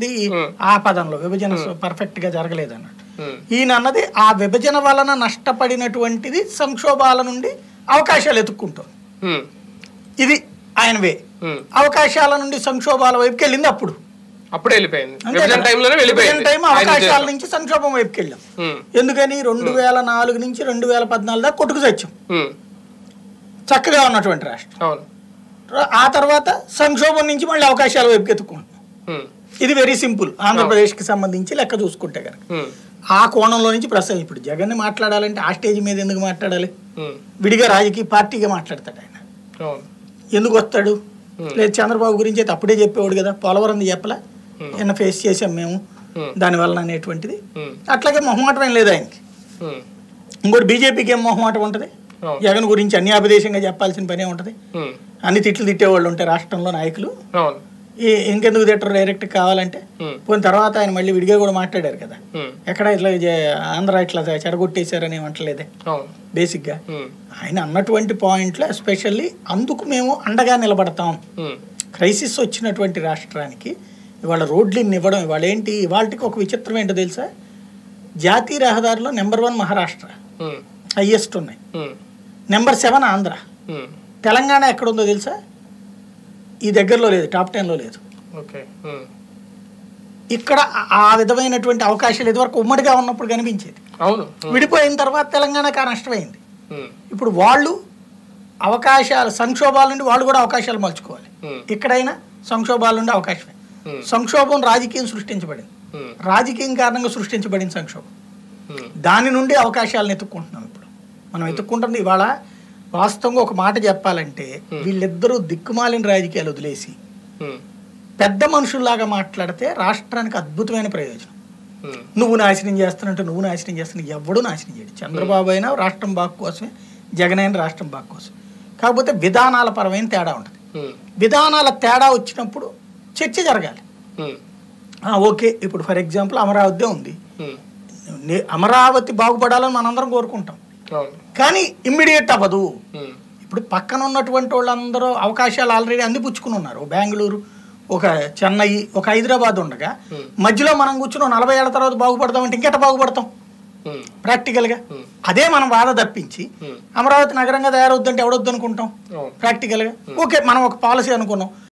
చెప్తుంది Hmm. ఆ పదంలో విభజన పర్ఫెక్ట్ గా జరగలేదు అన్నట్టు ఉమ్, ఈయన అన్నది ఆ విభజన వలన నష్టపడినటువంటిది సంక్షోభాల నుండి అవకాశాలు ఎత్తుక్కుంటుంది ఉమ్, ఇది ఆయన వే ఉమ్. అవకాశాల నుండి సంక్షోభాల వైపుకి వెళ్ళింది అప్పుడు అప్పుడే వెళ్ళిపోయింది అంతే విభజన కదా? టైంలోనే వెళ్ళిపోయింది విభజన టైం ఆయన అవకాశాల ఉద్దేశం. నుంచి సంక్షోభం వైపుకి వెళ్ళాం ఉమ్, ఎందుకని రెండు వేల నాలుగు నుంచి రెండు వేల పద్నాలుగు దాకా కొట్టుకు తెచ్చాం ఉమ్, చక్కగా ఉన్నటువంటి రాష్ట్రం అవును ర- ఆ తర్వాత సంక్షోభం నుంచి మళ్ళీ అవకాశాల వైపుకి ఎత్తుకుంటున్నాం ఉమ్, ఇది వెరీ సింపుల్ ఆంధ్రప్రదేశ్కి సంబంధించి లెక్క చూసుకుంటే కనుక ఉమ్, ఆ కోణంలో నుంచి ప్రస్తుతం ఇప్పుడు జగన్ని మాట్లాడాలంటే ఆ స్టేజ్ మీద ఎందుకు మాట్లాడాలి ఉమ్, విడిగా రాజకీయ పార్టీగా మాట్లాడతాడు ఆయన అవును ఎందుకు వస్తాడు లేదు చంద్రబాబు గురించి అయితే అప్పుడే చెప్పేవాడు కదా పోలవరం చెప్పలా నిన్న ఫేస్ చేసాం మేము Hmm. దానివల్ల అనేటువంటిది ఉమ్, అట్లాగే మొహమాటం ఏం లేదు ఆయనకి ఉమ్, ఇంకోటి బీజేపీకి ఏం మొహమాటం ఉంటుంది అవును జగన్ గురించి అన్యాపదేశంగా చెప్పాల్సిన పనే ఉంటుంది ఉమ్, అన్ని తిట్లు తిట్టేవాళ్ళు ఉంటారు రాష్ట్రంలో నాయకులు అవును ఈ ఇంకెందుకు తిట్టరు డైరెక్ట్ కావాలంటే ఉమ్, పోయిన తర్వాత ఆయన మళ్ళీ విడిగా కూడా మాట్లాడారు కదా ఉమ్, ఎక్కడ ఇట్లా జే- ఆంధ్ర ఇట్లా చెడగొట్టేశారని ఏమంటలేదే అవును బేసిక్గా ఉమ్, ఆయన అన్నటువంటి పాయింట్లో ఎస్పెషల్లీ అందుకు మేము అండగా నిలబడతాం ఉమ్, క్రైసిస్ వచ్చినటువంటి రాష్ట్రానికి ఇవాళ రోడ్లు ఇన్ని ఇవ్వడం ఇవాళ ఏంటి ఇవాళకి ఒక విచిత్రం ఏంటో తెలుసా జాతీయ రహదారిలో number one Maharashtra um, highest ఉన్నాయి um, number seven Andhra um, Telangana ఎక్కడుందో తెలుసా ఈ దగ్గరలో లేదు టాప్ టెన్లో లేదు ఓకే ఉమ్, ఇక్కడ ఆ- ఆ విధమైనటువంటి అవకాశాలు ఇదివరకు ఉమ్మడిగా ఉన్నప్పుడు కనిపించేది అవును ఉమ్, విడిపోయిన తర్వాత తెలంగాణకు ఆ నష్టమైంది ఉమ్, ఇప్పుడు వాళ్ళు అవకాశాలు సంక్షోభాల నుండి వాళ్ళు కూడా అవకాశాలు మలుచుకోవాలి ఉమ్, ఇక్కడైనా సంక్షోభాల నుండి అవకాశమే ఉమ్, సంక్షోభం రాజకీయం సృష్టించబడింది ఉమ్, రాజకీయం కారణంగా సృష్టించబడిన సంక్షోభం ఉమ్, దాని నుండి అవకాశాలను ఎత్తుక్కుంటున్నాం ఇప్పుడు మనం ఎత్తుక్కుంటుంది ఇవాళ వాస్తవంగా ఒక మాట చెప్పాలంటే వీళ్ళిద్దరూ దిక్కుమాలిన రాజకీయాలు వదిలేసి ఉమ్, పెద్ద మనుషుల్లాగా మాట్లాడితే రాష్ట్రానికి అద్భుతమైన ప్రయోజనం ఉమ్, నువ్వు నాశనం చేస్తున్నట్టు నువ్వు నాశనం చేస్తున్న ఎవడు నాశనం చేయడు చంద్రబాబు అయినా రాష్ట్రం బాగు కోసమే జగన్ అయినా రాష్ట్రం బాగు కోసం కాకపోతే విధానాల పరమైన తేడా ఉంటుంది ఉమ్, విధానాల తేడా వచ్చినప్పుడు చర్చ జరగాలి ఉమ్, ఆ, ఓకే ఇప్పుడు ఫర్ ఎగ్జాంపుల్ అమరావతి ఉంది ఉమ్, నే- అమరావతి బాగుపడాలని మనందరం కోరుకుంటాం అవును కానీ ఇమ్మీడియట్ అవ్వదు ఉమ్, ఇప్పుడు పక్కన ఉన్నటువంటి వాళ్ళందరూ అవకాశాలు ఆల్రెడీ అందిపుచ్చుకుని ఉన్నారు ఓ బెంగళూరు ఒక చెన్నై ఒక హైదరాబాద్ ఉండగా Hmm. మధ్యలో మనం కూర్చుని ఓ నలభై ఏళ్ళ తర్వాత బాగుపడదామంటే ఇంకెట బాగుపడతాం ఉమ్, ప్రాక్టికల్గా Hmm. అదే మనం వాద తప్పించి ఉమ్, అమరావతి నగరంగా తయారవుద్దంటే ఎవడొద్దు అనుకుంటాం అవును ప్రాక్టికల్గా ఓకే మనం ఒక పాలసీ అనుకున్నాం